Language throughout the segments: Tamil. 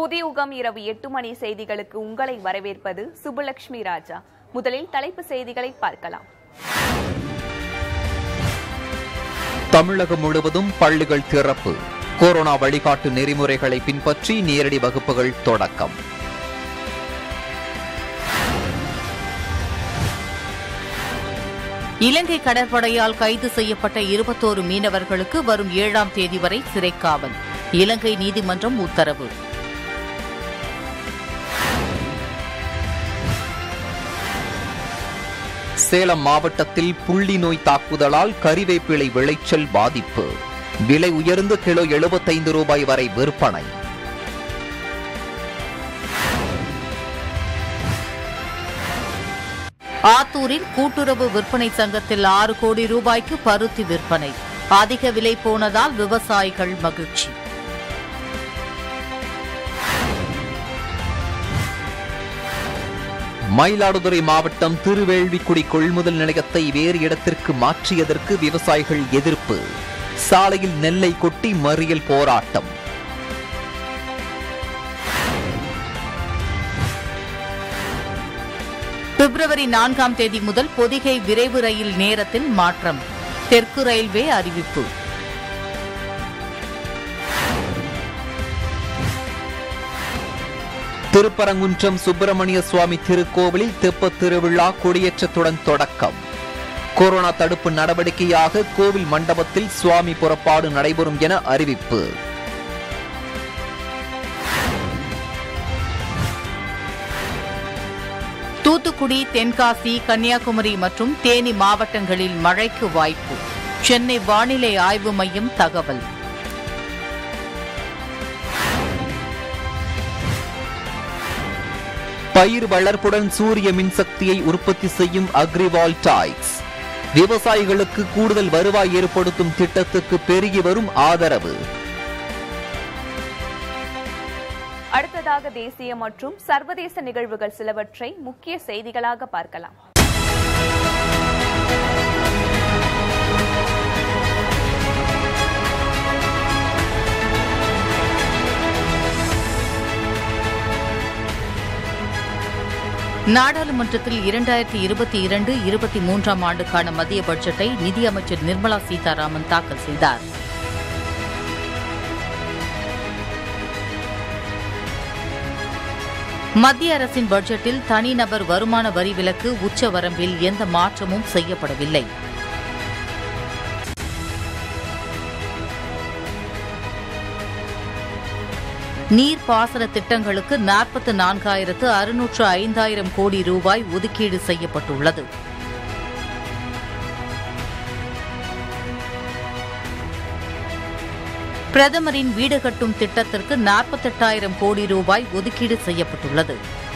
புதியுகம் இரவு எட்டு மணி செய்திகளுக்கு உங்களை வரவேற்பது சுபலட்சுமி ராஜா முதலில் தலைப்பு செய்திகளை பார்க்கலாம் தமிழகம் முழுவதும் பள்ளிகள் திறப்பு கொரோனா வழிகாட்டு நெறிமுறைகளை பின்பற்றி நேரடி வகுப்புகள் தொடக்கம் இலங்கை கடற்படையால் கைது செய்யப்பட்ட இருபத்தோரு மீனவர்களுக்கு வரும் ஏழாம் தேதி வரை சிறைக்காவல் இலங்கை நீதிமன்றம் உத்தரவு சேலம் மாவட்டத்தில் புள்ளி நோய் தாக்குதலால் கறிவேப்பிலை விளைச்சல் பாதிப்பு விலை உயர்ந்து கிலோ எழுபத்தைந்து ரூபாய் வரை விற்பனை ஆத்தூரில் கூட்டுறவு விற்பனை சங்கத்தில் ஆறு கோடி ரூபாய்க்கு பருத்தி விற்பனை அதிக விலை போனதால் விவசாயிகள் மகிழ்ச்சி மயிலாடுதுறை மாவட்டம் திருவேள்விக்குடி கொள்முதல் நிலையத்தை வேறு இடத்திற்கு மாற்றியதற்கு விவசாயிகள் எதிர்ப்பு சாலையில் நெல்லை கொட்டி மறியல் போராட்டம் பிப்ரவரி நான்காம் தேதி முதல் பொதிகை விரைவு ரயில் நேரத்தில் மாற்றம் தெற்கு ரயில்வே அறிவிப்பு திருப்பரங்குன்றம் சுப்பிரமணிய சுவாமி திருக்கோவிலில் தெப்பத் திருவிழா கொடியேற்றத்துடன் தொடக்கம் கொரோனா தடுப்பு நடவடிக்கையாக கோவில் மண்டபத்தில் சுவாமி புறப்பாடு நடைபெறும் என அறிவிப்பு தூத்துக்குடி தென்காசி கன்னியாகுமரி மற்றும் தேனி மாவட்டங்களில் மழைக்கு வாய்ப்பு சென்னை வானிலை ஆய்வு மையம் தகவல் பயிர் வளர்ப்புடன் சூரிய மின்சக்தியை உற்பத்தி செய்யும் அக்ரிவால்டாய்ஸ் விவசாயிகளுக்கு கூடுதல் வருவாய் ஏற்படுத்தும் திட்டத்துக்கு பெருகி வரும் ஆதரவு அடுத்ததாக தேசிய மற்றும் சர்வதேச நிகழ்வுகள் சிலவற்றை முக்கிய செய்திகளாக பார்க்கலாம் நாடாளுமன்றத்தில் இரண்டாயிரத்தி இருபத்தி இரண்டு இருபத்தி மூன்றாம் ஆண்டுக்கான மத்திய பட்ஜெட்டை நிதியமைச்சர் நிர்மலா சீதாராமன் தாக்கல் செய்தார் மத்திய அரசின் பட்ஜெட்டில் தனிநபர் வருமான வரி விலக்கு உச்ச வரம்பில் எந்த மாற்றமும் செய்யப்படவில்லை நீர்ப்பாசன திட்டங்களுக்கு நாற்பத்து நான்காயிரத்து அறுநூற்று ஐந்தாயிரம் கோடி ரூபாய் ஒதுக்கீடு செய்யப்பட்டுள்ளது பிரதமரின் வீடு கட்டும் திட்டத்திற்கு நாற்பத்தெட்டாயிரம் கோடி ரூபாய் ஒதுக்கீடு செய்யப்பட்டுள்ளது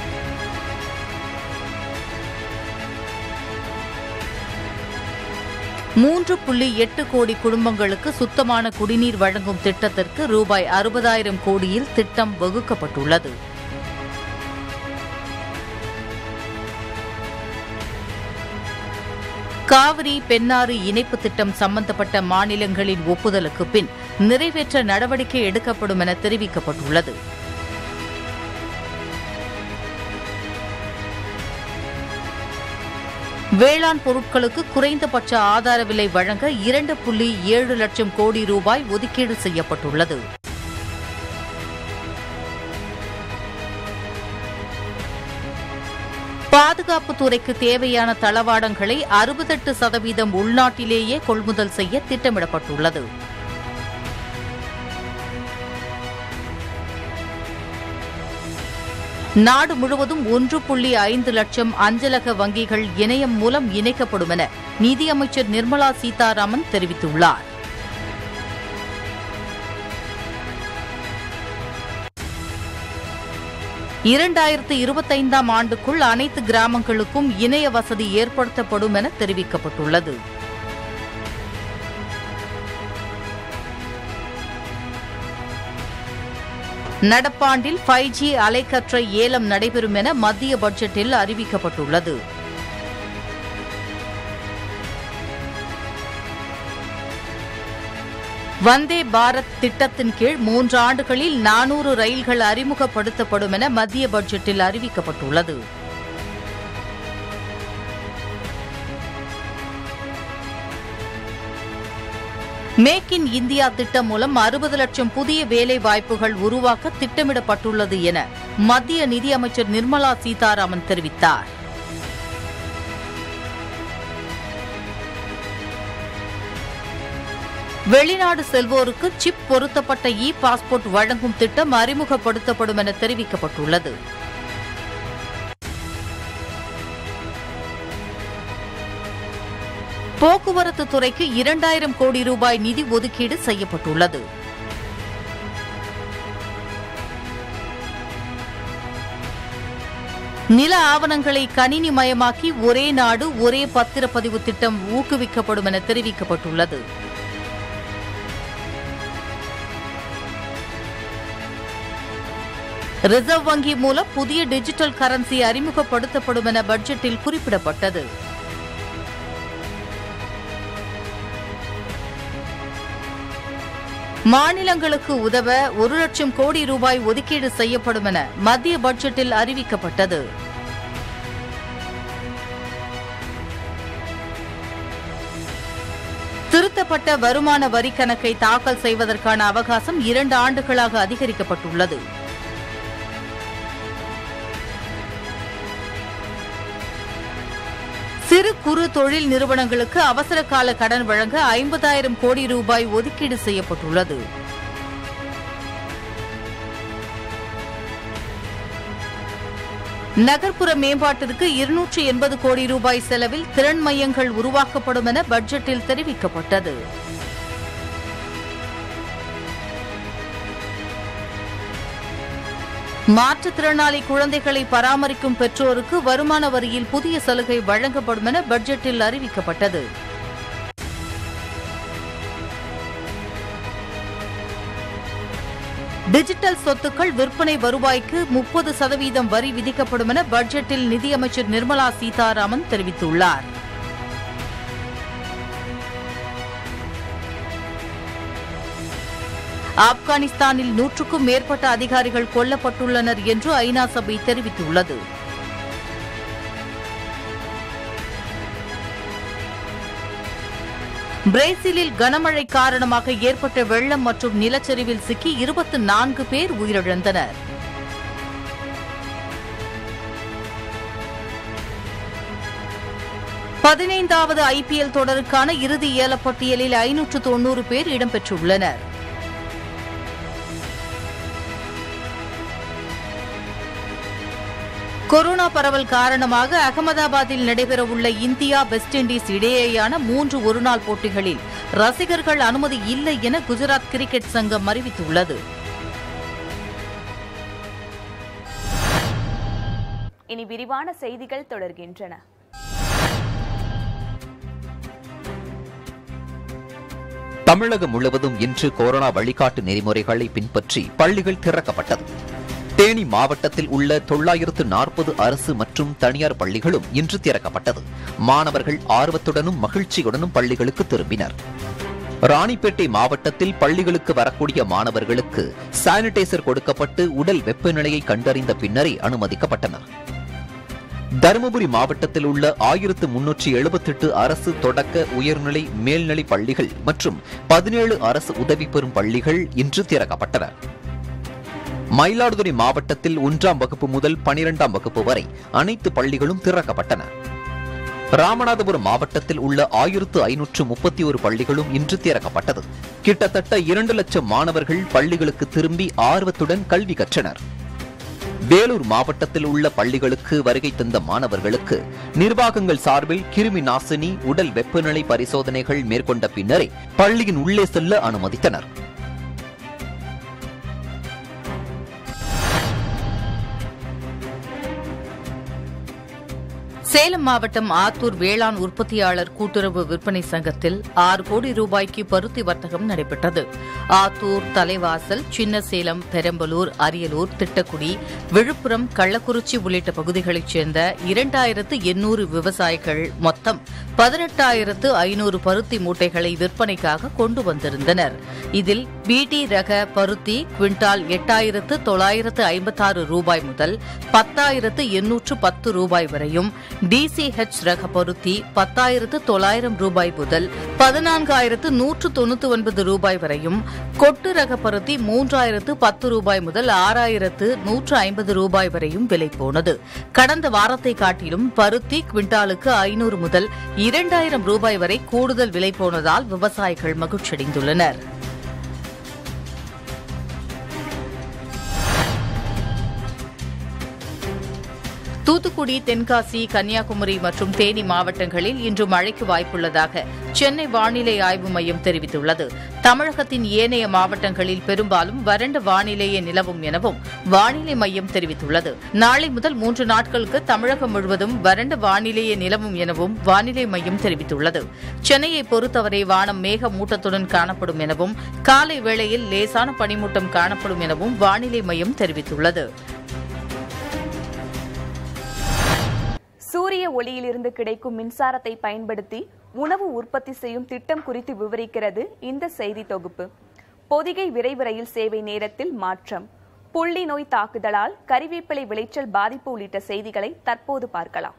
மூன்று புள்ளி எட்டு கோடி குடும்பங்களுக்கு சுத்தமான குடிநீர் வழங்கும் திட்டத்திற்கு ரூபாய் அறுபதாயிரம் கோடியில் திட்டம் வகுக்கப்பட்டுள்ளது காவிரி பெண்ணாறு இணைப்பு திட்டம் சம்பந்தப்பட்ட மாநிலங்களின் ஒப்புதலுக்கு பின் நிறைவேற்ற நடவடிக்கை எடுக்கப்படும் என தெரிவிக்கப்பட்டுள்ளது வேளாண் பொருட்களுக்கு குறைந்தபட்ச ஆதார விலை வழங்க இரண்டு புள்ளி ஏழு லட்சம் கோடி ரூபாய் ஒதுக்கீடு செய்யப்பட்டுள்ளது பாதுகாப்பு துறைக்கு தேவையான தளவாடங்களை அறுபத்தெட்டு சதவீதம் உள்நாட்டிலேயே கொள்முதல் செய்ய திட்டமிடப்பட்டுள்ளது நாடு முழுவதும் ஒன்று புள்ளி ஐந்து லட்சம் அஞ்சலக வங்கிகள் இணையம் மூலம் இணைக்கப்படும் என நிதியமைச்சர் நிர்மலா சீதாராமன் தெரிவித்துள்ளார் இரண்டாயிரத்து இருபத்தைந்தாம் ஆண்டுக்குள் அனைத்து கிராமங்களுக்கும் இணைய வசதி ஏற்படுத்தப்படும் என தெரிவிக்கப்பட்டுள்ளது நடப்பாண்டில் ஃபைவ் ஜி அலைக்கற்றை ஏலம் நடைபெறும் என மத்திய பட்ஜெட்டில் அறிவிக்கப்பட்டுள்ளது வந்தே பாரத் திட்டத்தின் கீழ் மூன்று ஆண்டுகளில் நானூறு ரயில்கள் அறிமுகப்படுத்தப்படும் என மத்திய பட்ஜெட்டில் அறிவிக்கப்பட்டுள்ளது மேக் இன் இந்தியா திட்டம் மூலம் அறுபது லட்சம் புதிய வேலை வாய்ப்புகள் உருவாக்க திட்டமிடப்பட்டுள்ளது என மத்திய நிதியமைச்சர் நிர்மலா சீதாராமன் தெரிவித்தார் வெளிநாடு செல்வோருக்கு சிப் பொருத்தப்பட்ட இ பாஸ்போர்ட் வழங்கும் திட்டம் அறிமுகப்படுத்தப்படும் என தெரிவிக்கப்பட்டுள்ளது போக்குவரத்து துறைக்கு இரண்டாயிரம் கோடி ரூபாய் நிதி ஒதுக்கீடு செய்யப்பட்டுள்ளது நில ஆவணங்களை கணினி மயமாக்கி ஒரே நாடு ஒரே பத்திரப்பதிவு திட்டம் ஊக்குவிக்கப்படும் என தெரிவிக்கப்பட்டுள்ளது ரிசர்வ் வங்கி மூலம் புதிய டிஜிட்டல் கரன்சி அறிமுகப்படுத்தப்படும் என பட்ஜெட்டில் குறிப்பிடப்பட்டது மாநிலங்களுக்கு உதவ ஒரு லட்சம் கோடி ரூபாய் ஒதுக்கீடு செய்யப்படும் என மத்திய பட்ஜெட்டில் அறிவிக்கப்பட்டது திருத்தப்பட்ட வருமான வரி கணக்கை தாக்கல் செய்வதற்கான அவகாசம் இரண்டு ஆண்டுகளாக அதிகரிக்கப்பட்டுள்ளது சிறு குறு தொழில் நிறுவனங்களுக்கு அவசர கால கடன் வழங்க ஐம்பதாயிரம் கோடி ரூபாய் ஒதுக்கீடு செய்யப்பட்டுள்ளது நகர்ப்புற மேம்பாட்டிற்கு இருநூற்று எண்பது கோடி ரூபாய் செலவில் திறன் மையங்கள் உருவாக்கப்படும் என பட்ஜெட்டில் தெரிவிக்கப்பட்டது மாற்றுத்திறனாளி குழந்தைகளை பராமரிக்கும் பெற்றோருக்கு வருமான வரியில் புதிய சலுகை வழங்கப்படும் என பட்ஜெட்டில் அறிவிக்கப்பட்டது டிஜிட்டல் சொத்துக்கள் விற்பனை வருவாய்க்கு முப்பது சதவீதம் வரி விதிக்கப்படும் என பட்ஜெட்டில் நிதியமைச்சர் நிர்மலா சீதாராமன் தெரிவித்துள்ளார் ஆப்கானிஸ்தானில் நூற்றுக்கும் மேற்பட்ட அதிகாரிகள் கொல்லப்பட்டுள்ளனர் என்று ஐநா சபை தெரிவித்துள்ளது பிரேசிலில் கனமழை காரணமாக ஏற்பட்ட வெள்ளம் மற்றும் நிலச்சரிவில் சிக்கி இருபத்தி நான்கு பேர் உயிரிழந்தனர் பதினைந்தாவது ஐபிஎல் தொடருக்கான இறுதி ஏலப்பட்டியலில் ஐநூற்று தொன்னூறு பேர் இடம்பெற்றுள்ளனர் கொரோனா பரவல் காரணமாக அகமதாபாத்தில் நடைபெறவுள்ள இந்தியா வெஸ்ட் இண்டீஸ் இடையேயான மூன்று ஒருநாள் போட்டிகளில் ரசிகர்கள் அனுமதி இல்லை என குஜராத் கிரிக்கெட் சங்கம் அறிவித்துள்ளது இனி விரிவான செய்திகள் தொடர்கின்றன தமிழகம் முழுவதும் இன்று கொரோனா வழிகாட்டு நெறிமுறைகளை பின்பற்றி பள்ளிகள் திறக்கப்பட்டது தேனி மாவட்டத்தில் உள்ள தொள்ளாயிரத்து நாற்பது அரசு மற்றும் தனியார் பள்ளிகளும் இன்று திறக்கப்பட்டது மாணவர்கள் ஆர்வத்துடனும் மகிழ்ச்சியுடனும் பள்ளிகளுக்கு திரும்பினர் ராணிப்பேட்டை மாவட்டத்தில் பள்ளிகளுக்கு வரக்கூடிய மாணவர்களுக்கு சானிடைசர் கொடுக்கப்பட்டு உடல் வெப்பநிலையை கண்டறிந்த பின்னரே அனுமதிக்கப்பட்டனர் தருமபுரி மாவட்டத்தில் உள்ள ஆயிரத்து முன்னூற்றி எழுபத்தெட்டு அரசு தொடக்க உயர்நிலை மேல்நிலை பள்ளிகள் மற்றும் பதினேழு அரசு உதவி பெறும் பள்ளிகள் இன்று திறக்கப்பட்டன மயிலாடுதுறை மாவட்டத்தில் ஒன்றாம் வகுப்பு முதல் பனிரெண்டாம் வகுப்பு வரை அனைத்து பள்ளிகளும் திறக்கப்பட்டன ராமநாதபுரம் மாவட்டத்தில் உள்ள ஆயிரத்து ஐநூற்று முப்பத்தி ஒரு பள்ளிகளும் இன்று திறக்கப்பட்டது கிட்டத்தட்ட இரண்டு லட்சம் மாணவர்கள் பள்ளிகளுக்கு திரும்பி ஆர்வத்துடன் கல்வி கற்றனர் வேலூர் மாவட்டத்தில் உள்ள பள்ளிகளுக்கு வருகை தந்த மாணவர்களுக்கு நிர்வாகங்கள் சார்பில் கிருமி நாசினி உடல் வெப்பநிலை பரிசோதனைகள் மேற்கொண்ட பின்னரே பள்ளியின் உள்ளே செல்ல அனுமதித்தனர் சேலம் மாவட்டம் ஆத்தூர் வேளாண் உற்பத்தியாளர் கூட்டுறவு விற்பனை சங்கத்தில் ஆறு கோடி ரூபாய்க்கு பருத்தி வர்த்தகம் நடைபெற்றது ஆத்தூர் தலைவாசல் சின்னசேலம் பெரம்பலூர் அரியலூர் திட்டக்குடி விழுப்புரம் கள்ளக்குறிச்சி உள்ளிட்ட பகுதிகளைச் சேர்ந்த இரண்டாயிரத்து எண்ணூறு விவசாயிகள் மொத்தம் பதினெட்டாயிரத்து ஐநூறு பருத்தி மூட்டைகளை விற்பனைக்காக கொண்டு வந்திருந்தனர் இதில் பிடி ரக பருத்தி குவிண்டால் எட்டாயிரத்து தொள்ளாயிரத்து ஐம்பத்தாறு ரூபாய் முதல் பத்தாயிரத்து எண்ணூற்று பத்து ரூபாய் வரையும் டிசிஹெச் ரக பருத்தி பத்தாயிரத்து தொள்ளாயிரம் ரூபாய் முதல் பதினான்காயிரத்து நூற்று தொண்ணூத்தி ஒன்பது ரூபாய் வரையும் கொட்டு ரக பருத்தி மூன்றாயிரத்து பத்து ரூபாய் முதல் ஆறாயிரத்து நூற்று ஐம்பது ரூபாய் வரையும் விலை போனது கடந்த வாரத்தை காட்டிலும் பருத்தி குவிண்டாலுக்கு ஐநூறு முதல் இரண்டாயிரம் ரூபாய் வரை கூடுதல் விலை போனதால் விவசாயிகள் மகிழ்ச்சியடைந்துள்ளனர் தூத்துக்குடி தென்காசி கன்னியாகுமரி மற்றும் தேனி மாவட்டங்களில் இன்று மழைக்கு வாய்ப்புள்ளதாக சென்னை வானிலை ஆய்வு மையம் தெரிவித்துள்ளது தமிழகத்தின் ஏனைய மாவட்டங்களில் பெரும்பாலும் வறண்ட வானிலையே நிலவும் எனவும் வானிலை மையம் தெரிவித்துள்ளது நாளை முதல் மூன்று நாட்களுக்கு தமிழகம் முழுவதும் வறண்ட வானிலையே நிலவும் எனவும் வானிலை மையம் தெரிவித்துள்ளது சென்னையை பொறுத்தவரை வானம் மேகமூட்டத்துடன் காணப்படும் எனவும் காலை வேளையில் லேசான பனிமூட்டம் காணப்படும் எனவும் வானிலை மையம் தெரிவித்துள்ளது சூரிய ஒளியிலிருந்து கிடைக்கும் மின்சாரத்தை பயன்படுத்தி உணவு உற்பத்தி செய்யும் திட்டம் குறித்து விவரிக்கிறது இந்த செய்தி தொகுப்பு பொதிகை விரைவு ரயில் சேவை நேரத்தில் மாற்றம் புள்ளி நோய் தாக்குதலால் கறிவேப்பிலை விளைச்சல் பாதிப்பு உள்ளிட்ட செய்திகளை தற்போது பார்க்கலாம்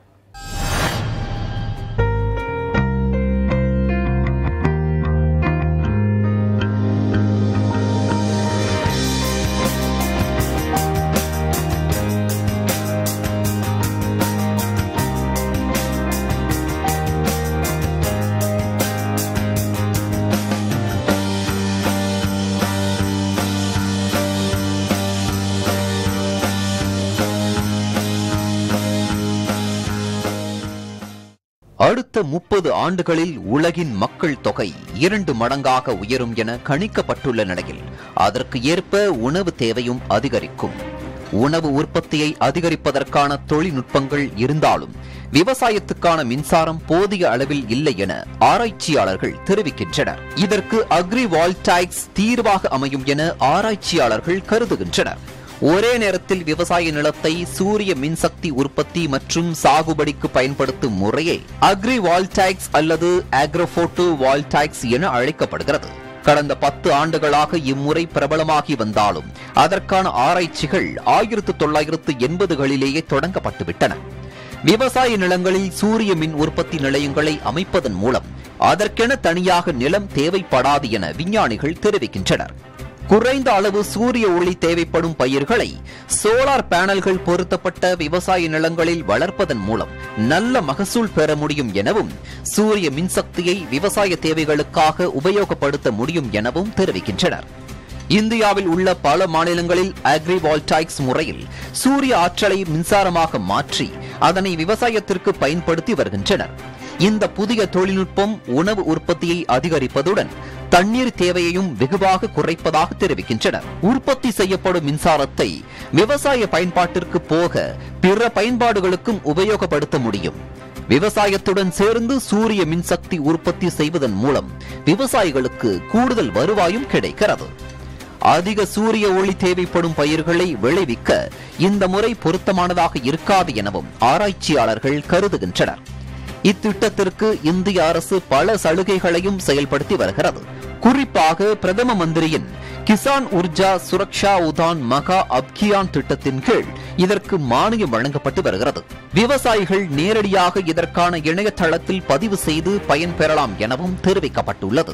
அடுத்த முப்பது ஆண்டுகளில் உலகின் மக்கள் தொகை இரண்டு மடங்காக உயரும் என கணிக்கப்பட்டுள்ள நிலையில் அதற்கு ஏற்ப உணவு தேவையும் அதிகரிக்கும் உணவு உற்பத்தியை அதிகரிப்பதற்கான தொழில்நுட்பங்கள் இருந்தாலும் விவசாயத்துக்கான மின்சாரம் போதிய அளவில் இல்லை என ஆராய்ச்சியாளர்கள் தெரிவிக்கின்றனர் இதற்கு அக்ரி வால்டாய்க்ஸ் தீர்வாக அமையும் என ஆராய்ச்சியாளர்கள் கருதுகின்றனர் ஒரே நேரத்தில் விவசாய நிலத்தை சூரிய மின்சக்தி உற்பத்தி மற்றும் சாகுபடிக்கு பயன்படுத்தும் முறையே அக்ரி வால்டாக்ஸ் அல்லது ஆக்ரோபோட்டோ வால்டாக்ஸ் என அழைக்கப்படுகிறது கடந்த பத்து ஆண்டுகளாக இம்முறை பிரபலமாகி வந்தாலும் அதற்கான ஆராய்ச்சிகள் ஆயிரத்து தொள்ளாயிரத்து எண்பதுகளிலேயே தொடங்கப்பட்டுவிட்டன விவசாய நிலங்களில் சூரிய மின் உற்பத்தி நிலையங்களை அமைப்பதன் மூலம் அதற்கென தனியாக நிலம் தேவைப்படாது என விஞ்ஞானிகள் தெரிவிக்கின்றனர் குறைந்த அளவு சூரிய ஒளி தேவைப்படும் பயிர்களை சோலார் பேனல்கள் பொருத்தப்பட்ட விவசாய நிலங்களில் வளர்ப்பதன் மூலம் நல்ல மகசூல் பெற முடியும் எனவும் சூரிய மின்சக்தியை விவசாய தேவைகளுக்காக உபயோகப்படுத்த முடியும் எனவும் தெரிவிக்கின்றனர் இந்தியாவில் உள்ள பல மாநிலங்களில் அக்ரிவால்டாய்க்ஸ் முறையில் சூரிய ஆற்றலை மின்சாரமாக மாற்றி அதனை விவசாயத்திற்கு பயன்படுத்தி வருகின்றனர் இந்த புதிய தொழில்நுட்பம் உணவு உற்பத்தியை அதிகரிப்பதுடன் தண்ணீர் தேவையையும் வெகுவாக குறைப்பதாக தெரிவிக்கின்றனர் உற்பத்தி செய்யப்படும் மின்சாரத்தை விவசாய பயன்பாட்டிற்கு போக பிற பயன்பாடுகளுக்கும் உபயோகப்படுத்த முடியும் விவசாயத்துடன் சேர்ந்து சூரிய மின்சக்தி உற்பத்தி செய்வதன் மூலம் விவசாயிகளுக்கு கூடுதல் வருவாயும் கிடைக்கிறது அதிக சூரிய ஒளி தேவைப்படும் பயிர்களை விளைவிக்க இந்த முறை பொருத்தமானதாக இருக்காது எனவும் ஆராய்ச்சியாளர்கள் கருதுகின்றனர் இத்திட்டத்திற்கு இந்திய அரசு பல சலுகைகளையும் செயல்படுத்தி வருகிறது குறிப்பாக பிரதம மந்திரியின் கிசான் உர்ஜா சுரக்ஷா உதான் மகா அப்கியான் திட்டத்தின் கீழ் இதற்கு மானியம் வழங்கப்பட்டு வருகிறது விவசாயிகள் நேரடியாக இதற்கான இணையதளத்தில் பதிவு செய்து பயன்பெறலாம் எனவும் தெரிவிக்கப்பட்டுள்ளது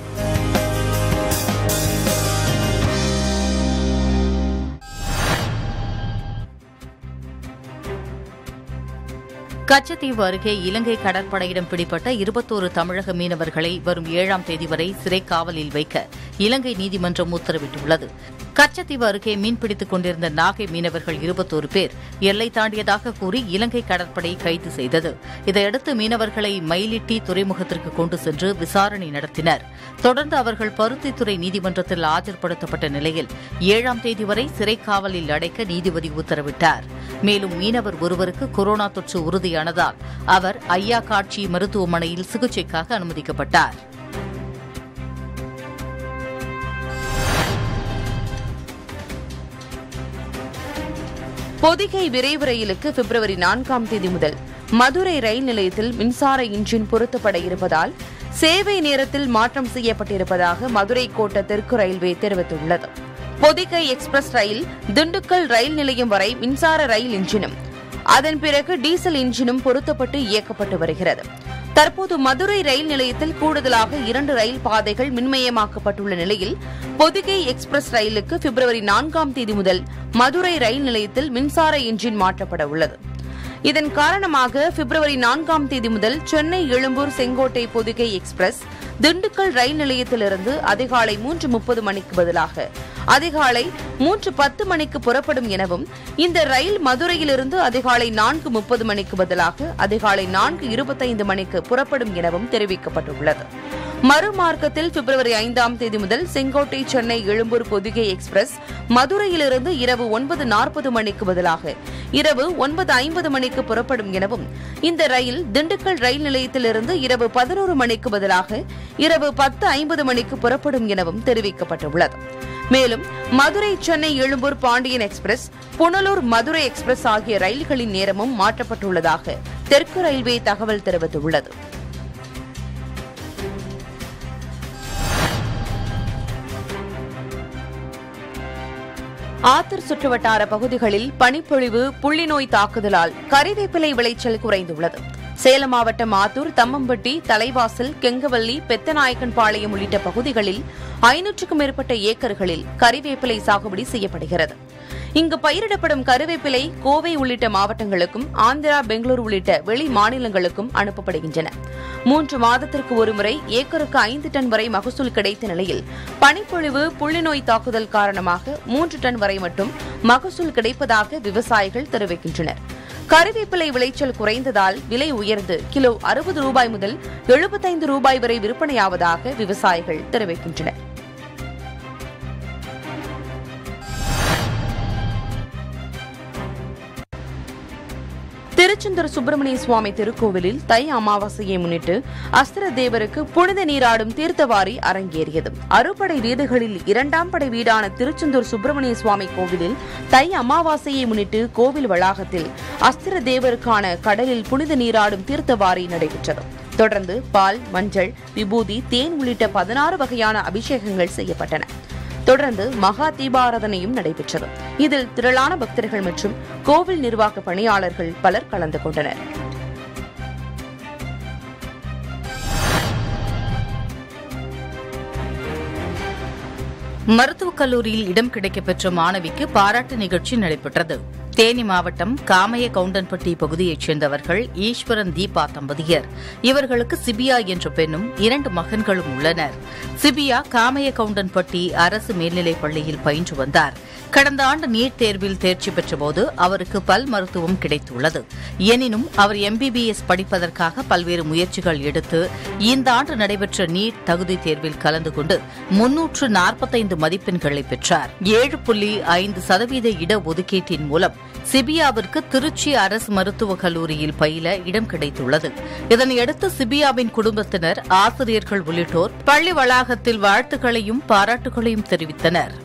கச்சத்தீவு அருகே இலங்கை கடற்படையிடம் பிடிப்பட்ட இருபத்தோரு தமிழக மீனவர்களை வரும் ஏழாம் தேதி வரை சிறை காவலில் வைக்க இலங்கை நீதிமன்றம் உத்தரவிட்டுள்ளது கச்சத்தீவு அருகே மீன்பிடித்துக் கொண்டிருந்த நாகை மீனவர்கள் இருபத்தோரு பேர் எல்லை தாண்டியதாக கூறி இலங்கை கடற்படை கைது செய்தது இதையடுத்து மீனவர்களை மயிலிட்டி துறைமுகத்திற்கு கொண்டு சென்று விசாரணை நடத்தினர் தொடர்ந்து அவர்கள் பருத்தித்துறை நீதிமன்றத்தில் ஆஜர்படுத்தப்பட்ட நிலையில் ஏழாம் தேதி வரை சிறை காவலில் அடைக்க நீதிபதி உத்தரவிட்டார் மேலும் மீனவர் ஒருவருக்கு கொரோனா தொற்று உறுதியானதால் அவர் ஐயா காட்சி மருத்துவமனையில் சிகிச்சைக்காக அனுமதிக்கப்பட்டார் பொதிகை விரைவு ரயிலுக்கு பிப்ரவரி நான்காம் தேதி முதல் மதுரை ரயில் நிலையத்தில் மின்சார இன்ஜின் பொருத்தப்பட இருப்பதால் சேவை நேரத்தில் மாற்றம் செய்யப்பட்டிருப்பதாக மதுரை கோட்ட தெற்கு ரயில்வே தெரிவித்துள்ளது பொதிகை எக்ஸ்பிரஸ் ரயில் திண்டுக்கல் ரயில் நிலையம் வரை மின்சார ரயில் இன்ஜினும் அதன் பிறகு டீசல் இன்ஜினும் பொருத்தப்பட்டு இயக்கப்பட்டு வருகிறது தற்போது மதுரை ரயில் நிலையத்தில் கூடுதலாக இரண்டு ரயில் பாதைகள் மின்மயமாக்கப்பட்டுள்ள நிலையில் பொதிகை எக்ஸ்பிரஸ் ரயிலுக்கு பிப்ரவரி நான்காம் தேதி முதல் மதுரை ரயில் நிலையத்தில் மின்சார இன்ஜின் மாற்றப்பட உள்ளது இதன் காரணமாக பிப்ரவரி நான்காம் தேதி முதல் சென்னை எழும்பூர் செங்கோட்டை பொதிகை எக்ஸ்பிரஸ் திண்டுக்கல் ரயில் நிலையத்திலிருந்து அதிகாலை மூன்று முப்பது மணிக்கு பதிலாக அதிகாலை மூன்று பத்து மணிக்கு புறப்படும் எனவும் இந்த ரயில் மதுரையிலிருந்து அதிகாலை நான்கு முப்பது மணிக்கு பதிலாக அதிகாலை நான்கு இருபத்தைந்து மணிக்கு புறப்படும் எனவும் தெரிவிக்கப்பட்டுள்ளது மறுமார்க்கத்தில் பிப்ரவரி ஐந்தாம் தேதி முதல் செங்கோட்டை சென்னை எழும்பூர் பொதிகை எக்ஸ்பிரஸ் மதுரையிலிருந்து இரவு ஒன்பது நாற்பது மணிக்கு பதிலாக இரவு ஒன்பது ஐம்பது மணிக்கு புறப்படும் எனவும் இந்த ரயில் திண்டுக்கல் ரயில் நிலையத்திலிருந்து இரவு பதினோரு மணிக்கு பதிலாக இரவு பத்து ஐம்பது மணிக்கு புறப்படும் எனவும் தெரிவிக்கப்பட்டுள்ளது மேலும் மதுரை சென்னை எழும்பூர் பாண்டியன் எக்ஸ்பிரஸ் புனலூர் மதுரை எக்ஸ்பிரஸ் ஆகிய ரயில்களின் நேரமும் மாற்றப்பட்டுள்ளதாக தெற்கு ரயில்வே தகவல் தெரிவித்துள்ளது ஆத்தர் சுற்றுவட்டார பகுதிகளில் பனிப்பொழிவு புள்ளிநோய் தாக்குதலால் கறிவேப்பிலை விளைச்சல் குறைந்துள்ளது சேலம் மாவட்டம் ஆத்தூர் தம்மம்பட்டி தலைவாசல் கெங்கவல்லி பெத்தநாயக்கன்பாளையம் உள்ளிட்ட பகுதிகளில் ஐநூற்றுக்கும் மேற்பட்ட ஏக்கர்களில் கறிவேப்பிலை சாகுபடி செய்யப்படுகிறது இங்கு பயிரிடப்படும் கருவேப்பிலை கோவை உள்ளிட்ட மாவட்டங்களுக்கும் ஆந்திரா பெங்களூரு உள்ளிட்ட வெளி மாநிலங்களுக்கும் அனுப்பப்படுகின்றன மூன்று மாதத்திற்கு ஒருமுறை ஏக்கருக்கு ஐந்து டன் வரை மகசூல் கிடைத்த நிலையில் பனிப்பொழிவு புள்ளிநோய் தாக்குதல் காரணமாக மூன்று டன் வரை மட்டும் மகசூல் கிடைப்பதாக விவசாயிகள் தெரிவிக்கின்றனர் கருவேப்பிலை விளைச்சல் குறைந்ததால் விலை உயர்ந்து கிலோ அறுபது ரூபாய் முதல் எழுபத்தைந்து ரூபாய் வரை விற்பனையாவதாக விவசாயிகள் தெரிவிக்கின்றனர் திருச்செந்தூர் சுப்பிரமணிய சுவாமி திருக்கோவிலில் தை அமாவாசையை முன்னிட்டு அஸ்திர தேவருக்கு புனித நீராடும் தீர்த்தவாரி அரங்கேறியது அறுபடை வீடுகளில் இரண்டாம் படை வீடான திருச்செந்தூர் சுப்பிரமணிய சுவாமி கோவிலில் தை அமாவாசையை முன்னிட்டு கோவில் வளாகத்தில் அஸ்திர தேவருக்கான கடலில் புனித நீராடும் தீர்த்தவாரி நடைபெற்றது தொடர்ந்து பால் மஞ்சள் விபூதி தேன் உள்ளிட்ட பதினாறு வகையான அபிஷேகங்கள் செய்யப்பட்டன தொடர்ந்து மகா தீபாராதனையும் நடைபெற்றது இதில் திரளான பக்தர்கள் மற்றும் கோவில் நிர்வாக பணியாளர்கள் பலர் கலந்து கொண்டனர் மருத்துவக் கல்லூரியில் இடம் கிடைக்கப்பெற்ற மாணவிக்கு பாராட்டு நிகழ்ச்சி நடைபெற்றது தேனி மாவட்டம் காமைய கவுண்டன்பட்டி பகுதியைச் சேர்ந்தவர்கள் ஈஸ்வரன் தீபா தம்பதியர் இவர்களுக்கு சிபியா என்ற பெண்ணும் இரண்டு மகன்களும் உள்ளனர் சிபியா காமைய கவுண்டன்பட்டி அரசு மேல்நிலைப் பள்ளியில் பயின்று வந்தார் கடந்த ஆண்டு நீட் தேர்வில் தேர்ச்சி பெற்றபோது அவருக்கு பல் மருத்துவம் கிடைத்துள்ளது எனினும் அவர் எம்பிபிஎஸ் படிப்பதற்காக பல்வேறு முயற்சிகள் எடுத்து இந்த ஆண்டு நடைபெற்ற நீட் தகுதி தேர்வில் கலந்து கொண்டு முன்னூற்று நாற்பத்தைந்து மதிப்பெண்களை பெற்றார் ஏழு புள்ளி ஐந்து சதவீத இடஒதுக்கீட்டின் மூலம் சிபியாவிற்கு திருச்சி அரசு மருத்துவக் கல்லூரியில் பயில இடம் கிடைத்துள்ளது இதனையடுத்து சிபியாவின் குடும்பத்தினர் ஆசிரியர்கள் உள்ளிட்டோர் பள்ளி வளாகத்தில் வாழ்த்துக்களையும் பாராட்டுகளையும் தெரிவித்தனர்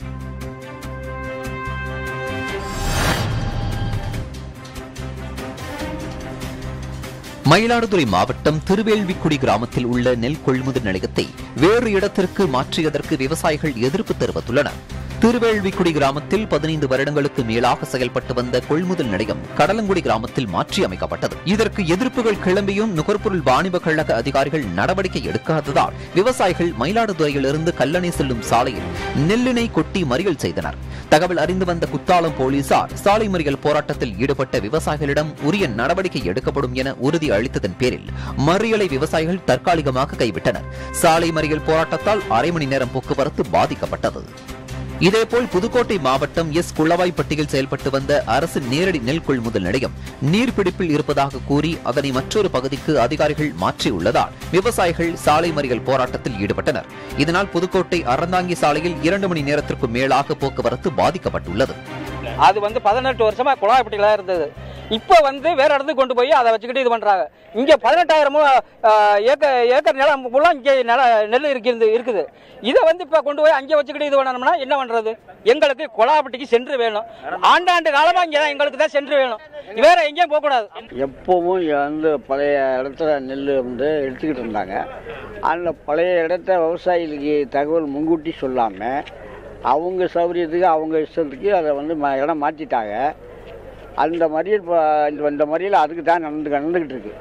மயிலாடுதுறை மாவட்டம் திருவேல்விக்குடி கிராமத்தில் உள்ள நெல் கொள்முதல் நிலையத்தை வேறு இடத்திற்கு மாற்றியதற்கு விவசாயிகள் எதிர்ப்பு தெரிவித்துள்ளனர் திருவேள்விக்குடி கிராமத்தில் பதினைந்து வருடங்களுக்கு மேலாக செயல்பட்டு வந்த கொள்முதல் நிலையம் கடலங்குடி கிராமத்தில் மாற்றி அமைக்கப்பட்டது இதற்கு எதிர்ப்புகள் கிளம்பியும் நுகர்பொருள் வாணிப கழக அதிகாரிகள் நடவடிக்கை எடுக்காததால் விவசாயிகள் மயிலாடுதுறையிலிருந்து கல்லணை செல்லும் சாலையில் நெல்லினை கொட்டி மறியல் செய்தனர் தகவல் அறிந்து வந்த குத்தாலம் போலீசார் சாலை மறியல் போராட்டத்தில் ஈடுபட்ட விவசாயிகளிடம் உரிய நடவடிக்கை எடுக்கப்படும் என உறுதி அளித்ததன் பேரில் மறியலை விவசாயிகள் தற்காலிகமாக கைவிட்டனர் சாலை மறியல் போராட்டத்தால் அரை மணி நேரம் போக்குவரத்து பாதிக்கப்பட்டது இதேபோல் புதுக்கோட்டை மாவட்டம் எஸ் குள்ளவாய்ப்பட்டியில் செயல்பட்டு வந்த அரசு நேரடி நெல் கொள்முதல் நிலையம் நீர்பிடிப்பில் இருப்பதாக கூறி அதனை மற்றொரு பகுதிக்கு அதிகாரிகள் மாற்றியுள்ளதால் விவசாயிகள் சாலை மறியல் போராட்டத்தில் ஈடுபட்டனர் இதனால் புதுக்கோட்டை அறந்தாங்கி சாலையில் இரண்டு மணி நேரத்திற்கு மேலாக போக்குவரத்து பாதிக்கப்பட்டுள்ளது அது வந்து பதினெட்டு வருஷமா குழாய்பட்டியில இருந்தது இப்போ வந்து வேற இடத்துக்கு கொண்டு போய் அதை வச்சுக்கிட்டு இது பண்றாங்க இங்க பதினெட்டாயிரம் ஏக்கர் ஏக்கர் நிலம் ஃபுல்லாக இங்கே நில நெல் இருக்குது இருக்குது இதை வந்து இப்போ கொண்டு போய் அங்கே வச்சுக்கிட்டு இது பண்ணணும்னா என்ன பண்றது எங்களுக்கு குழாப்பட்டிக்கு சென்று வேணும் ஆண்டாண்டு காலமா இங்கே தான் எங்களுக்கு தான் சென்று வேணும் வேற எங்கேயும் போகக்கூடாது எப்பவும் வந்து பழைய இடத்துல நெல் வந்து எடுத்துக்கிட்டு இருந்தாங்க அந்த பழைய இடத்த விவசாயிகளுக்கு தகவல் முன்கூட்டி சொல்லாமல் அவங்க சௌகரியத்துக்கு அவங்க இஷ்டத்துக்கு அதை வந்து ம- இடம் மாற்றிட்டாங்க அந்த மறியல் இப்போ இந்த- இந்த மறியல் அதுக்கு தான் நடந்து நடந்துக்கிட்டு இருக்கு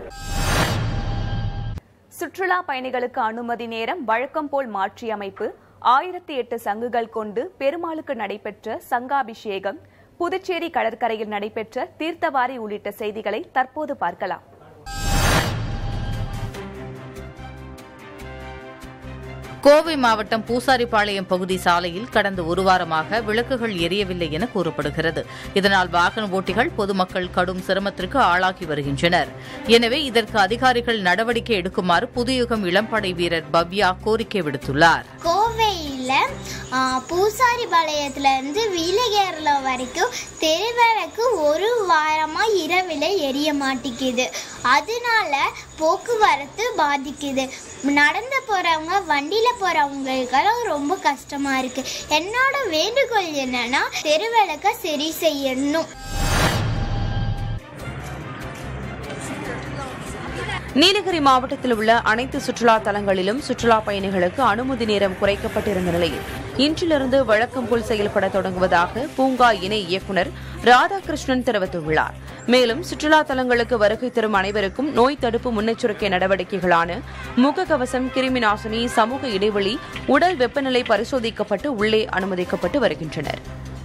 சுற்றுலா பயணிகளுக்கு அனுமதி நேரம் வழக்கம் போல் மாற்றி அமைப்பு ஆயிரத்தி எட்டு சங்குகள் கொண்டு பெருமாளுக்கு நடைபெற்ற சங்காபிஷேகம் புதுச்சேரி கடற்கரையில் நடைபெற்ற தீர்த்தவாரி உள்ளிட்ட செய்திகளை தற்போது பார்க்கலாம் கோவை மாவட்டம் பூசாரிப்பாளையம் பகுதி சாலையில் கடந்த ஒரு வாரமாக விளக்குகள் எரியவில்லை என கூறப்படுகிறது இதனால் வாகன ஓட்டிகள் பொதுமக்கள் கடும் சிரமத்திற்கு ஆளாகி வருகின்றனர் எனவே இதற்கு அதிகாரிகள் நடவடிக்கை எடுக்குமாறு புதுயுகம் இளம்படை வீரர் பவ்யா கோரிக்கை விடுத்துள்ளார் கோவையில் பூசாரிபாளையத்துலேருந்து வீலகேரளம் வரைக்கும் தெருவிளக்கு ஒரு வாரமாக இரவில் எரிய மாட்டேங்குது அதனால போக்குவரத்து பாதிக்குது நடந்து போகிறவங்க வண்டியில் போகிறவங்களுக்கெல்லாம் ரொம்ப கஷ்டமாக இருக்குது என்னோட வேண்டுகோள் என்னன்னா தெருவிளக்கை சரி செய்யணும் நீலகிரி மாவட்டத்தில் உள்ள அனைத்து சுற்றுலா தலங்களிலும் சுற்றுலா பயணிகளுக்கு அனுமதி நேரம் குறைக்கப்பட்டிருந்த நிலையில் இன்றிலிருந்து வழக்கம் போல் செயல்பட தொடங்குவதாக பூங்கா இணை இயக்குநர் ராதாகிருஷ்ணன் தெரிவித்துள்ளார் மேலும் சுற்றுலா தலங்களுக்கு வருகை தரும் அனைவருக்கும் நோய் தடுப்பு முன்னெச்சரிக்கை நடவடிக்கைகளான முகக்கவசம் கிருமி நாசினி சமூக இடைவெளி உடல் வெப்பநிலை பரிசோதிக்கப்பட்டு உள்ளே அனுமதிக்கப்பட்டு வருகின்றனர்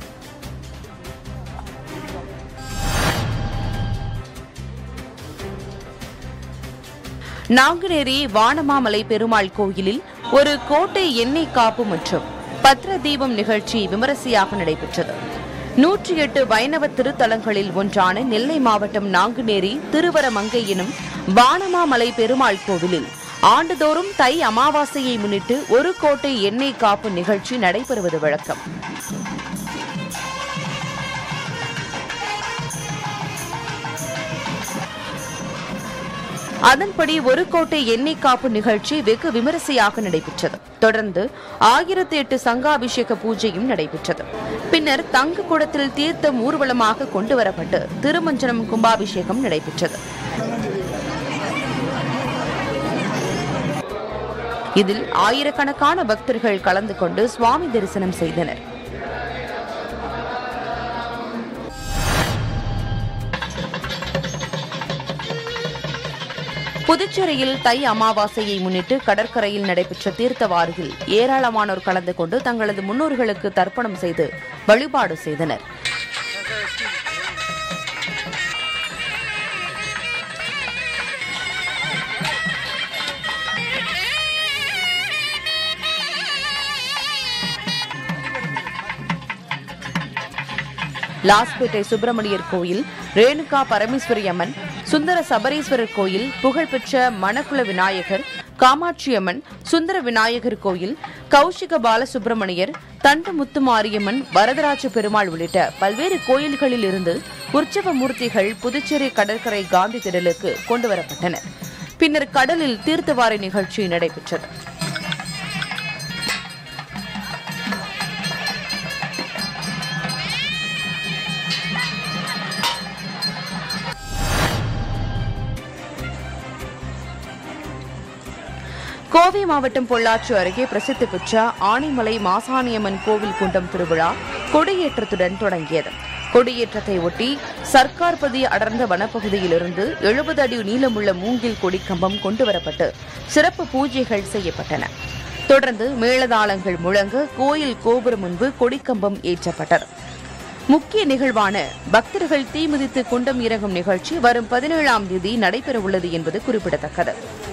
நாங்குநேரி வானமாமலை பெருமாள் கோயிலில் ஒரு கோட்டை எண்ணெய் காப்பு மற்றும் பத்ர தீபம் நிகழ்ச்சி விமரிசையாக நடைபெற்றது நூற்றி எட்டு வைணவ திருத்தலங்களில் ஒன்றான நெல்லை மாவட்டம் நாங்குநேரி திருவரமங்கை எனும் வானமாமலை பெருமாள் கோவிலில் ஆண்டுதோறும் தை அமாவாசையை முன்னிட்டு ஒரு கோட்டை எண்ணெய் காப்பு நிகழ்ச்சி நடைபெறுவது வழக்கம் அதன்படி ஒரு கோட்டை எண்ணெய் காப்பு நிகழ்ச்சி வெகு விமரிசையாக நடைபெற்றது தொடர்ந்து ஆயிரத்தி எட்டு சங்காபிஷேக பூஜையும் நடைபெற்றது பின்னர் தங்க குடத்தில் தீர்த்தம் ஊர்வலமாக கொண்டு வரப்பட்டு திருமஞ்சனம் கும்பாபிஷேகம் நடைபெற்றது இதில் ஆயிரக்கணக்கான பக்தர்கள் கலந்து கொண்டு சுவாமி தரிசனம் செய்தனர் புதுச்சேரியில் தை அமாவாசையை முன்னிட்டு கடற்கரையில் நடைபெற்ற தீர்த்தவாரியில் ஏராளமானோர் கலந்து கொண்டு தங்களது முன்னோர்களுக்கு தர்ப்பணம் செய்து வழிபாடு செய்தனர் லாஸ்பேட்டை சுப்பிரமணியர் கோயில் ரேணுகா பரமேஸ்வரி அம்மன் சுந்தர சபரீஸ்வரர் கோயில் புகழ்பெற்ற மணக்குள விநாயகர் காமாட்சியம்மன் சுந்தர விநாயகர் கோயில் கௌஷிக பாலசுப்பிரமணியர் தண்டு முத்து மாரியம்மன் வரதராஜ பெருமாள் உள்ளிட்ட பல்வேறு கோயில்களில் இருந்து உற்சவ மூர்த்திகள் புதுச்சேரி கடற்கரை காந்தி திடலுக்கு கொண்டுவரப்பட்டன பின்னர் கடலில் தீர்த்தவாரி நிகழ்ச்சி நடைபெற்றது கோவை மாவட்டம் பொள்ளாச்சி அருகே பிரசித்தி பெற்ற ஆனைமலை மாசாணியம்மன் கோவில் குண்டம் திருவிழா கொடியேற்றத்துடன் தொடங்கியது கொடியேற்றத்தை ஒட்டி சர்க்கார்பதி அடர்ந்த வனப்பகுதியிலிருந்து எழுபது அடி நீளமுள்ள மூங்கில் கொடி கம்பம் கொண்டுவரப்பட்டு சிறப்பு பூஜைகள் செய்யப்பட்டன தொடர்ந்து மேளதாளங்கள் முழங்க கோயில் கோபுரம் முன்பு கொடிக்கம்பம் ஏற்றப்பட்டது முக்கிய நிகழ்வான பக்தர்கள் தீ மிதித்து குண்டம் இறங்கும் நிகழ்ச்சி வரும் பதினேழாம் தேதி நடைபெறவுள்ளது என்பது குறிப்பிடத்தக்கது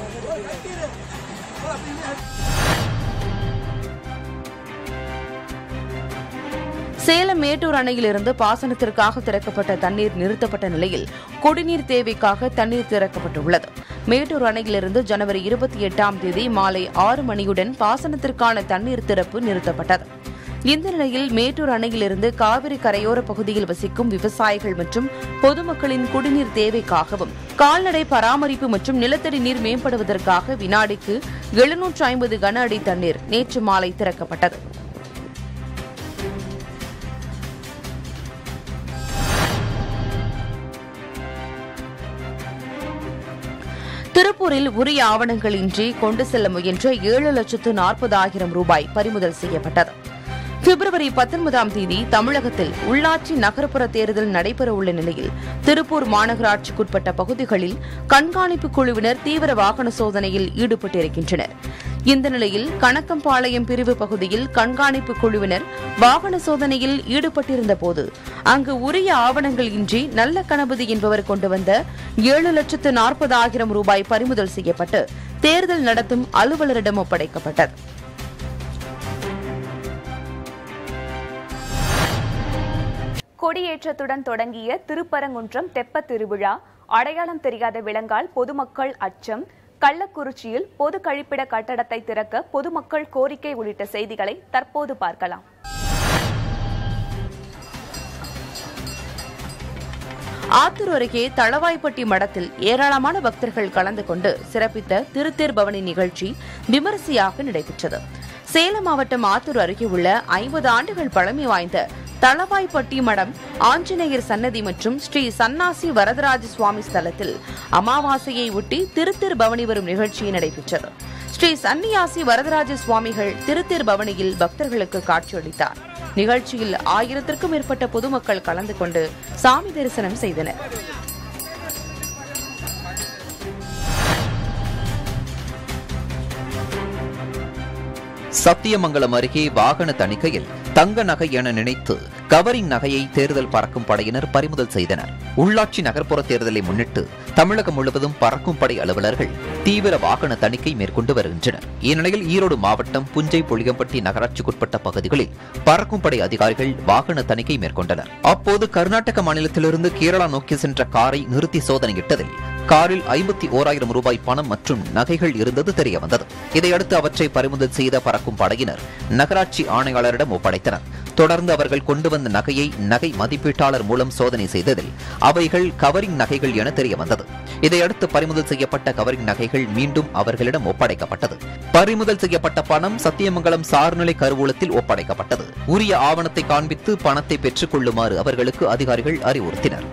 சேலம் மேட்டூர் அணையிலிருந்து பாசனத்திற்காக திறக்கப்பட்ட தண்ணீர் நிறுத்தப்பட்ட நிலையில் குடிநீர் தேவைக்காக தண்ணீர் திறக்கப்பட்டுள்ளது மேட்டூர் அணையிலிருந்து ஜனவரி இருபத்தி எட்டாம் தேதி மாலை ஆறு மணியுடன் பாசனத்திற்கான தண்ணீர் திறப்பு நிறுத்தப்பட்டது இந்த நிலையில் மேட்டூர் அணையிலிருந்து காவிரி கரையோர பகுதியில் வசிக்கும் விவசாயிகள் மற்றும் பொதுமக்களின் குடிநீர் தேவைக்காகவும் கால்நடை பராமரிப்பு மற்றும் நிலத்தடி நீர் மேம்படுவதற்காக வினாடிக்கு எழுநூற்று ஐம்பது கன அடி தண்ணீர் நேற்று மாலை திறக்கப்பட்டது திருப்பூரில் உரிய ஆவணங்களின்றி கொண்டு செல்ல முயன்ற ஏழு லட்சத்து நாற்பதாயிரம் ரூபாய் பறிமுதல் செய்யப்பட்டது பிப்ரவரி பத்தொன்பதாம் தேதி தமிழகத்தில் உள்ளாட்சி நகர்ப்புற தேர்தல் நடைபெறவுள்ள நிலையில் திருப்பூர் மாநகராட்சிக்குட்பட்ட பகுதிகளில் கண்காணிப்பு குழுவினர் தீவிர வாகன சோதனையில் ஈடுபட்டிருக்கின்றனர் இந்த நிலையில் கணக்கம்பாளையம் பிரிவு பகுதியில் கண்காணிப்பு குழுவினர் வாகன சோதனையில் ஈடுபட்டிருந்த போது அங்கு உரிய ஆவணங்கள் இன்றி நல்ல கணபதி என்பவர் கொண்டு வந்த ஏழு லட்சத்து நாற்பதாயிரம் ரூபாய் பறிமுதல் செய்யப்பட்டு தேர்தல் நடத்தும் அலுவலரிடம் ஒப்படைக்கப்பட்டது கொடியேற்றத்துடன் தொடங்கிய திருப்பரங்குன்றம் தெப்பத் திருவிழா அடையாளம் தெரியாத விலங்கால் பொதுமக்கள் அச்சம் கள்ளக்குறிச்சியில் பொது கழிப்பிட கட்டடத்தை திறக்க பொதுமக்கள் கோரிக்கை உள்ளிட்ட செய்திகளை தற்போது பார்க்கலாம் ஆத்தூர் அருகே தளவாய்ப்பட்டி மடத்தில் ஏராளமான பக்தர்கள் கலந்து கொண்டு சிறப்பித்த திருத்தேர் பவனி நிகழ்ச்சி விமரிசையாக நடைபெற்றது சேலம் மாவட்டம் ஆத்தூர் அருகே உள்ள ஐம்பது ஆண்டுகள் பழமை வாய்ந்த தளவாய்ப்பட்டி மடம் ஆஞ்சநேயர் சன்னதி மற்றும் ஸ்ரீ சன்னாசி வரதராஜ சுவாமி ஸ்தலத்தில் அமாவாசையை ஒட்டி திருத்தேர் பவனி வரும் நிகழ்ச்சி நடைபெற்றது ஸ்ரீ சன்னியாசி வரதராஜ சுவாமிகள் திருத்தேர் பவனியில் பக்தர்களுக்கு காட்சியளித்தார் நிகழ்ச்சியில் ஆயிரத்திற்கும் மேற்பட்ட பொதுமக்கள் கலந்து கொண்டு சாமி தரிசனம் செய்தனர் சத்தியமங்கலம் அருகே வாகன தணிக்கையில் தங்க நகை என நினைத்து கவரிங் நகையை தேர்தல் பறக்கும் படையினர் பறிமுதல் செய்தனர் உள்ளாட்சி நகர்ப்புற தேர்தலை முன்னிட்டு தமிழகம் முழுவதும் பறக்கும் படை அலுவலர்கள் தீவிர வாகன தணிக்கை மேற்கொண்டு வருகின்றனர் இந்நிலையில் ஈரோடு மாவட்டம் புஞ்சை புளியம்பட்டி நகராட்சிக்குட்பட்ட பகுதிகளில் பறக்கும் படை அதிகாரிகள் வாகன தணிக்கை மேற்கொண்டனர் அப்போது கர்நாடக மாநிலத்திலிருந்து கேரளா நோக்கி சென்ற காரை நிறுத்தி சோதனையிட்டதில் காரில் ஐம்பத்தி ஓராயிரம் ரூபாய் பணம் மற்றும் நகைகள் இருந்தது தெரிய வந்தது இதையடுத்து அவற்றை பறிமுதல் செய்த பறக்கும் படையினர் நகராட்சி ஆணையாளரிடம் ஒப்படைத்தனர் தொடர்ந்து அவர்கள் கொண்டு வந்த நகையை நகை மதிப்பீட்டாளர் மூலம் சோதனை செய்ததில் அவைகள் கவரிங் நகைகள் என தெரிய வந்தது இதையடுத்து பறிமுதல் செய்யப்பட்ட கவரிங் நகைகள் மீண்டும் அவர்களிடம் ஒப்படைக்கப்பட்டது பறிமுதல் செய்யப்பட்ட பணம் சத்தியமங்கலம் சார்நிலை கருவூலத்தில் ஒப்படைக்கப்பட்டது உரிய ஆவணத்தை காண்பித்து பணத்தை பெற்றுக் கொள்ளுமாறு அவர்களுக்கு அதிகாரிகள் அறிவுறுத்தினர்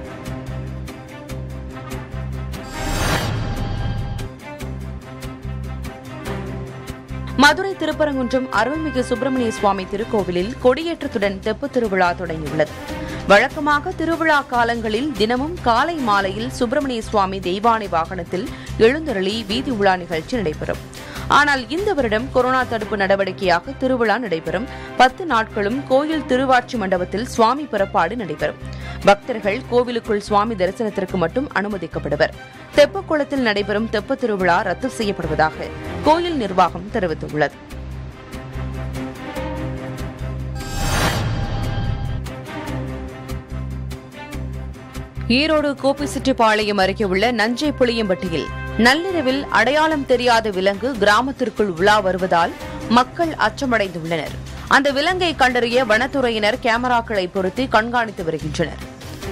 மதுரை திருப்பரங்குன்றம் அருள்மிகு சுப்பிரமணிய சுவாமி திருக்கோவிலில் கொடியேற்றத்துடன் தெப்பத் திருவிழா தொடங்கியுள்ளது வழக்கமாக திருவிழா காலங்களில் தினமும் காலை மாலையில் சுப்பிரமணிய சுவாமி தெய்வானை வாகனத்தில் எழுந்தருளி வீதி உலா நிகழ்ச்சி நடைபெறும் ஆனால் இந்த வருடம் கொரோனா தடுப்பு நடவடிக்கையாக திருவிழா நடைபெறும் பத்து நாட்களும் கோயில் திருவாட்சி மண்டபத்தில் சுவாமி புறப்பாடு நடைபெறும் பக்தர்கள் கோவிலுக்குள் சுவாமி தரிசனத்திற்கு மட்டும் அனுமதிக்கப்படுவர் தெப்பக்குளத்தில் நடைபெறும் தெப்பத் திருவிழா ரத்து செய்யப்படுவதாக கோயில் நிர்வாகம் தெரிவித்துள்ளது ஈரோடு கோபிச்செட்டிப்பாளையம் அருகே உள்ள நஞ்சை புளியம்பட்டியில் நள்ளிரவில் அடையாளம் தெரியாத விலங்கு கிராமத்திற்குள் உலா வருவதால் மக்கள் அச்சமடைந்துள்ளனர் அந்த விலங்கை கண்டறிய வனத்துறையினர் கேமராக்களை பொருத்தி கண்காணித்து வருகின்றனர்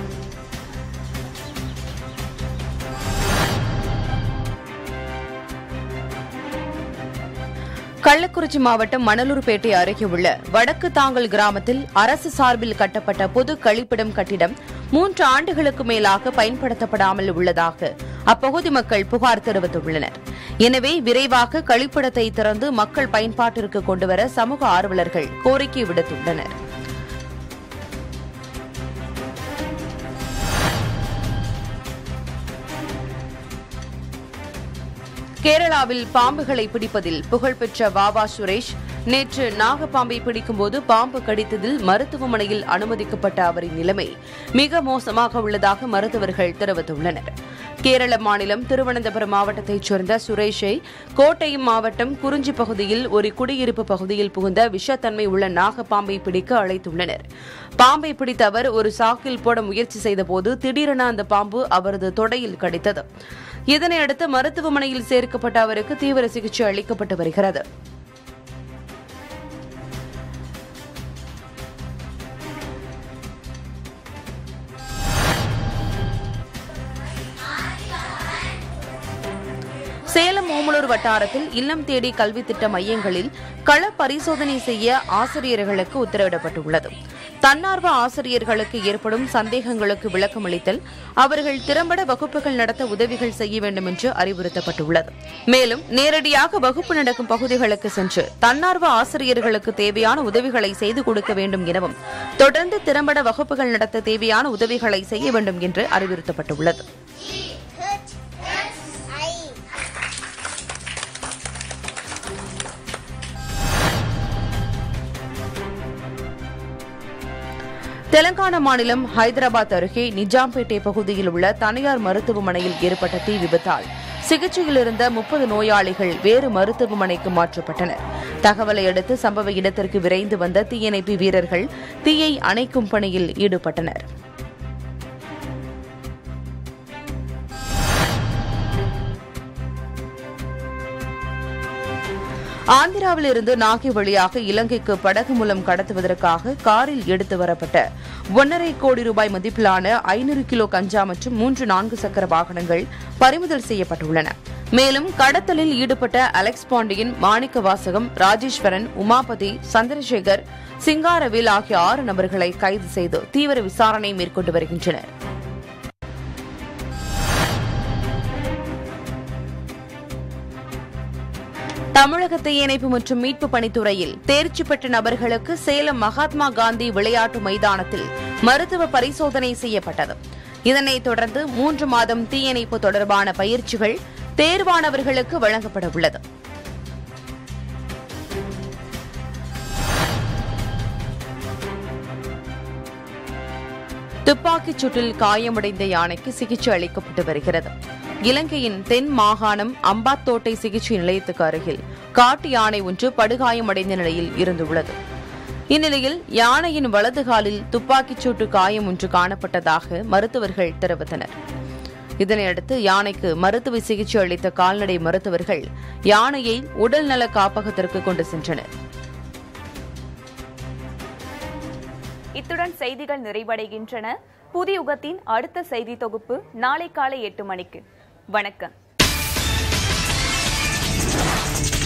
கள்ளக்குறிச்சி மாவட்டம் மணலூர்பேட்டை அருகே உள்ள வடக்கு தாங்கல் கிராமத்தில் அரசு சார்பில் கட்டப்பட்ட பொது கழிப்பிடம் கட்டிடம் மூன்று ஆண்டுகளுக்கு மேலாக பயன்படுத்தப்படாமல் உள்ளதாக அப்பகுதி மக்கள் புகார் தெரிவித்துள்ளனர் எனவே விரைவாக கழிப்பிடத்தை திறந்து மக்கள் பயன்பாட்டிற்கு கொண்டுவர சமூக ஆர்வலர்கள் கோரிக்கை விடுத்துள்ளனர் கேரளாவில் பாம்புகளை பிடிப்பதில் புகழ்பெற்ற வாவா சுரேஷ் நேற்று நாகப்பாம்பை பிடிக்கும்போது பாம்பு கடித்ததில் மருத்துவமனையில் அனுமதிக்கப்பட்ட அவரின் நிலைமை மிக மோசமாக உள்ளதாக மருத்துவர்கள் தெரிவித்துள்ளனர் கேரள மாநிலம் திருவனந்தபுரம் மாவட்டத்தைச் சேர்ந்த சுரேஷை கோட்டயம் மாவட்டம் குறிஞ்சி பகுதியில் ஒரு குடியிருப்பு பகுதியில் புகுந்த விஷத்தன்மை உள்ள நாகப்பாம்பை பிடிக்க அழைத்துள்ளனர் பாம்பை பிடித்த அவர் ஒரு சாக்கில் போட முயற்சி செய்தபோது திடீரென அந்த பாம்பு அவரது தொடையில் கடித்தது இதனையடுத்து மருத்துவமனையில் சேர்க்கப்பட்ட அவருக்கு தீவிர சிகிச்சை அளிக்கப்பட்டு வருகிறது சேலம் ஓமலூர் வட்டாரத்தில் இல்லம் தேடி கல்வி திட்ட மையங்களில் கள பரிசோதனை செய்ய ஆசிரியர்களுக்கு உத்தரவிடப்பட்டுள்ளது தன்னார்வ ஆசிரியர்களுக்கு ஏற்படும் சந்தேகங்களுக்கு விளக்கமளித்தல் அவர்கள் திறம்பட வகுப்புகள் நடத்த உதவிகள் செய்ய வேண்டும் என்று அறிவுறுத்தப்பட்டுள்ளது மேலும் நேரடியாக வகுப்பு நடக்கும் பகுதிகளுக்கு சென்று தன்னார்வ ஆசிரியர்களுக்கு தேவையான உதவிகளை செய்து கொடுக்க வேண்டும் எனவும் தொடர்ந்து திறம்பட வகுப்புகள் நடத்த தேவையான உதவிகளை செய்ய வேண்டும் என்று அறிவுறுத்தப்பட்டுள்ளது தெலங்கானா மாநிலம் ஹைதராபாத் அருகே நிஜாம்பேட்டை பகுதியில் உள்ள தனியார் மருத்துவமனையில் ஏற்பட்ட தீ விபத்தால் சிகிச்சையில் இருந்த முப்பது நோயாளிகள் வேறு மருத்துவமனைக்கு மாற்றப்பட்டனர் தகவலை அடுத்து சம்பவ இடத்திற்கு விரைந்து வந்த தீயணைப்பு வீரர்கள் தீயை அணைக்கும் பணியில் ஈடுபட்டனர் ஆந்திராவிலிருந்து நாகை வழியாக இலங்கைக்கு படகு மூலம் கடத்துவதற்காக காரில் எடுத்து வரப்பட்ட ஒன்றரை கோடி ரூபாய் மதிப்பிலான ஐநூறு கிலோ கஞ்சா மற்றும் மூன்று நான்கு சக்கர வாகனங்கள் பறிமுதல் செய்யப்பட்டுள்ளன மேலும் கடத்தலில் ஈடுபட்ட அலெக்ஸ் பாண்டியன் மாணிக்க வாசகம் ராஜேஸ்வரன் உமாபதி சந்திரசேகர் சிங்காரவேல் ஆகிய ஆறு நபர்களை கைது செய்து தீவிர விசாரணை மேற்கொண்டு வருகின்றனர் தமிழக தீயணைப்பு மற்றும் மீட்பு பணித்துறையில் தேர்ச்சி பெற்ற நபர்களுக்கு சேலம் மகாத்மா காந்தி விளையாட்டு மைதானத்தில் மருத்துவ பரிசோதனை செய்யப்பட்டது இதனைத் தொடர்ந்து மூன்று மாதம் தீயணைப்பு தொடர்பான பயிற்சிகள் தேர்வானவர்களுக்கு வழங்கப்பட உள்ளது துப்பாக்கிச் சூட்டில் காயமடைந்த யானைக்கு சிகிச்சை அளிக்கப்பட்டு வருகிறது இலங்கையின் தென் மாகாணம் அம்பாத்தோட்டை சிகிச்சை நிலையத்துக்கு அருகில் காட்டு யானை ஒன்று படுகாயமடைந்த நிலையில் இருந்துள்ளது இந்நிலையில் யானையின் வலது காலில் துப்பாக்கிச் சூட்டு காயம் ஒன்று காணப்பட்டதாக மருத்துவர்கள் தெரிவித்தனர் இதனையடுத்து யானைக்கு மருத்துவ சிகிச்சை அளித்த கால்நடை மருத்துவர்கள் யானையை உடல்நல காப்பகத்திற்கு கொண்டு சென்றனர் இத்துடன் செய்திகள் நிறைவடைகின்றன புதிய யுகத்தின் அடுத்த செய்தி தொகுப்பு நாளை காலை எட்டு மணிக்கு வணக்கம்